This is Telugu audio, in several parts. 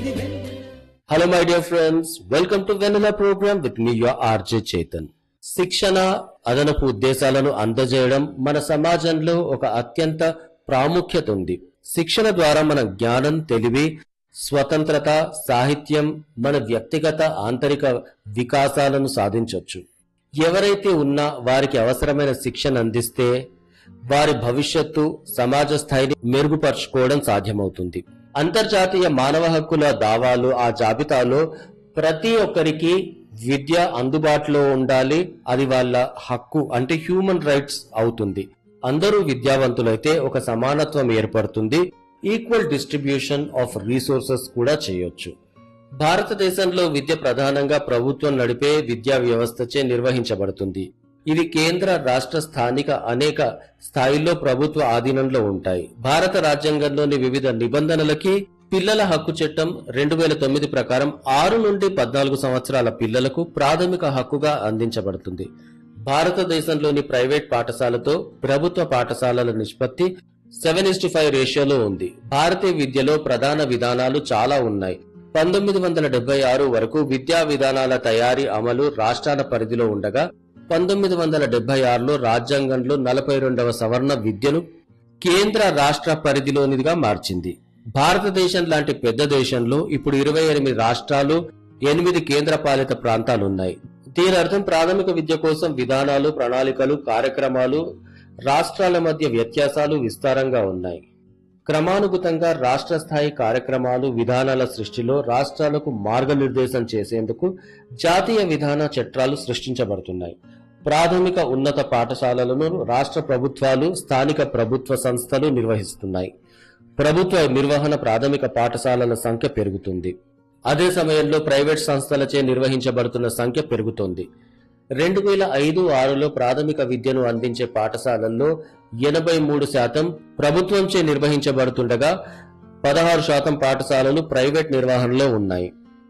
hello my dear friends welcome to Vennela program with మీ యువర్ ఆర్జే చేతన్ శిక్షణ అదనపు ఉద్దేశాలను అందజేయడం మన సమాజంలో ఒక అత్యంత ప్రాముఖ్యత ఉంది శిక్షణ ద్వారా మన జ్ఞానం తెలివి స్వతంత్రత సాహిత్యం మన వ్యక్తిగత ఆంతరిక వికాసాలను సాధించవచ్చు ఎవరైతే ఉన్నా వారికి అవసరమైన శిక్షణ అందిస్తే వారి భవిష్యత్తు సమాజ స్థాయిని మెరుగుపరుచుకోవడం సాధ్యమవుతుంది అంతర్జాతీయ మానవ హక్కుల దావాలు ఆ జాబితాలో ప్రతి ఒక్కరికి విద్య అందుబాటులో ఉండాలి అది వాళ్ళ హక్కు అంటే హ్యూమన్ రైట్స్ అవుతుంది అందరూ విద్యావంతులైతే ఒక సమానత్వం ఏర్పడుతుంది ఈక్వల్ డిస్ట్రిబ్యూషన్ ఆఫ్ రీసోర్సెస్ కూడా చేయొచ్చు భారతదేశంలో విద్య ప్రధానంగా ప్రభుత్వం నడిపే విద్యా వ్యవస్థచే నిర్వహించబడుతుంది ఇవి కేంద్ర రాష్ట్ర స్థానిక అనేక స్థాయిల్లో ప్రభుత్వ ఆధీనంలో ఉంటాయి భారత రాజ్యాంగంలోని వివిధ నిబంధనలకి పిల్లల హక్కు చట్టం రెండు వేల తొమ్మిది ప్రకారం ఆరు నుండి పద్నాలుగు సంవత్సరాల పిల్లలకు ప్రాథమిక హక్కుగా అందించబడుతుంది భారతదేశంలోని ప్రైవేట్ పాఠశాలతో ప్రభుత్వ పాఠశాలల నిష్పత్తి సెవెన్ ఇస్టు ఫైవ్ రేషియోలో ఉంది భారతీయ విద్యలో ప్రధాన విధానాలు చాలా ఉన్నాయి పంతొమ్మిది వందల డెబ్బై ఆరు వరకు విద్యా విధానాల తయారీ అమలు రాష్ట్రాల పరిధిలో ఉండగా పంతొమ్మిది వందల డెబ్బై ఆరులో రాజ్యాంగంలో నలభై రెండవ సవర్ణ విద్యను కేంద్ర రాష్ట్ర పరిధిలోనిదిగా మార్చింది భారతదేశం లాంటి పెద్ద దేశంలో ఇప్పుడు ఇరవై ఎనిమిది రాష్ట్రాలు ఎనిమిది కేంద్ర పాలిత ప్రాంతాలు ఉన్నాయి దీని అర్థం ప్రాథమిక విద్య కోసం విధానాలు ప్రణాళికలు కార్యక్రమాలు రాష్ట్రాల మధ్య వ్యత్యాసాలు విస్తారంగా ఉన్నాయి క్రమానుగతంగా రాష్ట్ర స్థాయి కార్యక్రమాలు విధానాల సృష్టిలో రాష్ట్రాలకు మార్గనిర్దేశం చేసేందుకు జాతీయ విధాన చట్టాలు సృష్టించబడుతున్నాయి ప్రాథమిక ఉన్నత పాఠశాలలను రాష్ట్ర ప్రభుత్వాలు స్థానిక ప్రభుత్వ సంస్థలు నిర్వహిస్తున్నాయి ప్రభుత్వ నిర్వహణ ప్రాథమిక పాఠశాలల సంఖ్య పెరుగుతుంది అదే సమయంలో ప్రైవేట్ సంస్థలచే నిర్వహించబడుతున్న సంఖ్య పెరుగుతోంది రెండు వేల ఐదు ఆరులో ప్రాథమిక విద్యను అందించే పాఠశాలల్లో ఎనభై మూడు శాతం ప్రభుత్వంచే నిర్వహించబడుతుండగా పదహారు శాతం పాఠశాలలు ప్రైవేట్ నిర్వహణలో ఉన్నాయి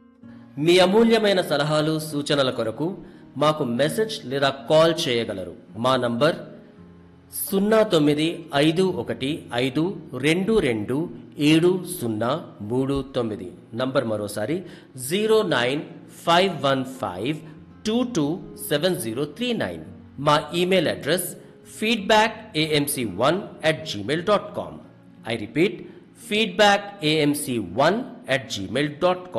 మీ అమూల్యమైన సలహాలు సూచనల కొరకు మాకు మెసేజ్ లేదా కాల్ చేయగలరు మా నంబర్ సున్నా తొమ్మిది ఐదు ఒకటి ఐదు రెండు రెండు ఏడు సున్నా మూడు తొమ్మిది నంబర్ మరోసారి zero nine five one five two two seven zero three nine మా email address feedback AMC one at Gmail dot com I repeat feedback AMC one at Gmail dot com